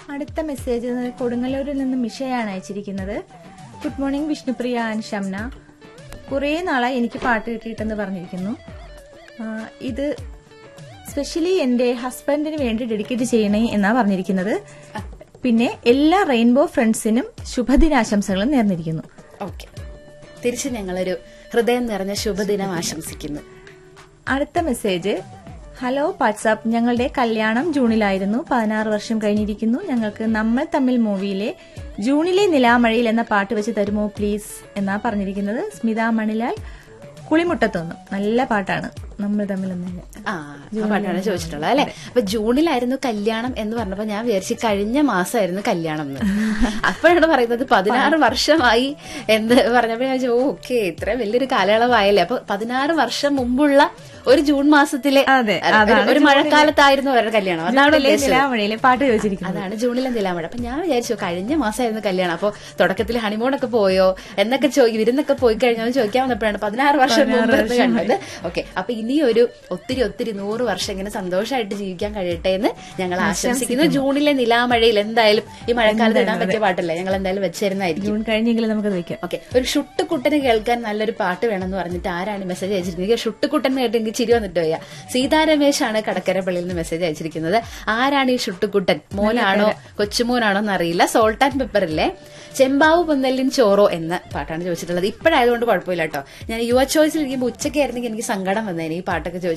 അടുത്ത മെസ്സേജ് കൊടുങ്ങല്ലൂരിൽ നിന്ന് മിഷയാണ് അയച്ചിരിക്കുന്നത് good morning Vishnupriya and Shamna കുറേ നാളായി എനിക്ക് പാട്ട് കിട്ടിയിട്ടെന്ന് പറഞ്ഞിരിക്കുന്നു ആ, ഇത് സ്പെഷ്യലി എൻ്റെ ഹസ്ബൻഡിന് വേണ്ടി ഡെഡിക്കേറ്റ് ചെയ്യണേ എന്നാ പറഞ്ഞിരിക്കുന്നത് പിന്നെ എല്ലാ റെയിൻബോ ഫ്രണ്ട്സിനും ശുഭദിനാശംസകളും നേർന്നിരിക്കുന്നു ഓക്കെ തിരിച്ച് ഞങ്ങളൊരു ഹൃദയം നിറഞ്ഞ ശുഭദിനം ആശംസിക്കുന്നു അടുത്ത മെസ്സേജ് ഹലോ വാട്സാപ്പ് ഞങ്ങളുടെ കല്യാണം ജൂണിലായിരുന്നു പതിനാറ് വർഷം കഴിഞ്ഞിരിക്കുന്നു ഞങ്ങൾക്ക് നമ്മൾ തമ്മിൽ മൂവിയിലെ ജൂണിലെ നിലാമഴയിൽ എന്ന പാട്ട് വെച്ച് തരുമോ പ്ലീസ് എന്നാ പറഞ്ഞിരിക്കുന്നത് സ്മിത മണിലാൽ കുളിമുട്ടത്തൊന്ന് നല്ല പാട്ടാണ് നമ്മൾ തമ്മിൽ ഒന്നല്ല ആ ആ പാട്ടാണ് ചോദിച്ചിട്ടുള്ളത് അല്ലെ അപ്പൊ ജൂണിലായിരുന്നു കല്യാണം എന്ന് പറഞ്ഞപ്പോ ഞാൻ വിചാരിച്ചു കഴിഞ്ഞ മാസമായിരുന്നു കല്യാണം എന്ന് അപ്പോഴാണ് പറയുന്നത് പതിനാറ് വർഷമായി എന്ന് പറഞ്ഞപ്പോ ഞാൻ ഓക്കെ ഇത്ര വലിയൊരു കാലയളവായല്ലേ അപ്പൊ പതിനാറ് വർഷം മുമ്പുള്ള ഒരു ജൂൺ മാസത്തിലെ അതെ, ഒരു- അതാണ് ഒരു മഴക്കാലത്തായിരുന്നു അവരുടെ കല്യാണം അതാണ് ജൂണിലെ ഉദ്ദേശിച്ചത് നിലാമഴയിലെ പാട്ട് ചോദിച്ചിരിക്കുന്നത് അതാണ് ജൂണിലെ നിലാമഴ അപ്പൊ ഞാൻ വിചാരിച്ചു കഴിഞ്ഞ മാസമായിരുന്നു കല്യാണം അപ്പൊ തുടക്കത്തിൽ ഹണിമൂണൊക്കെ പോയോ എന്നൊക്കെ ചോദി വിരുന്നൊക്കെ പോയി കഴിഞ്ഞാൽ ചോദിക്കാൻ വന്നപ്പോഴാണ് പതിനാറ് വർഷം മുമ്പ് എന്ന് കണ്ടത് ഓക്കെ അപ്പൊ ഇനി ഒരു ഒത്തിരി ഒത്തിരി നൂറ് വർഷം ഇങ്ങനെ സന്തോഷമായിട്ട് ജീവിക്കാൻ കഴിയട്ടെ എന്ന് ഞങ്ങൾ ആശംസിക്കുന്നു ജൂണിലെ നിലാമഴയിൽ എന്തായാലും ഈ മഴക്കാലത്ത് ഇടാൻ പറ്റിയ പാട്ടല്ലേ ഞങ്ങൾ എന്തായാലും വെച്ചിരുന്നായിരിക്കും ജൂൺ കഴിഞ്ഞെങ്കിലും നമുക്കത് വെക്കാം ഓക്കെ ഒരു ഷുട്ടുക്കുട്ടന് കേൾക്കാൻ നല്ലൊരു പാട്ട് വേണമെന്ന് പറഞ്ഞിട്ട് ആരാണ് മെസ്സേജ് അയച്ചിരിക്കുന്നത് ഷുട്ടുക്കുട്ടൻ എന്ന് കേട്ടെങ്കിൽ ചിരി വന്നിട്ട് പോയ സീതാരമേശാണ് കടക്കരപ്പള്ളിയിൽ നിന്ന് മെസ്സേജ് അയച്ചിരിക്കുന്നത് ആരാണ് ഈ ഷുട്ടുക്കുട്ടൻ മോനാണോ കൊച്ചുമോനാണോ എന്നറിയില്ല സോൾട്ട് ആൻഡ് പെപ്പർ ഇല്ലേ ചെമ്പാവ് പൊന്നല്ലിൻ ചോറോ എന്ന പാട്ടാണ് ചോദിച്ചിട്ടുള്ളത് ഇപ്പോഴായതുകൊണ്ട് കുഴപ്പമില്ല കേട്ടോ ഞാൻ യുവ ചോയ്സിൽ ഇരിക്കുമ്പോൾ ഉച്ചയ്ക്കായിരുന്നെങ്കിൽ എനിക്ക് സങ്കടം വന്നേനെ ഈ പാട്ടൊക്കെ ചോദിച്ചു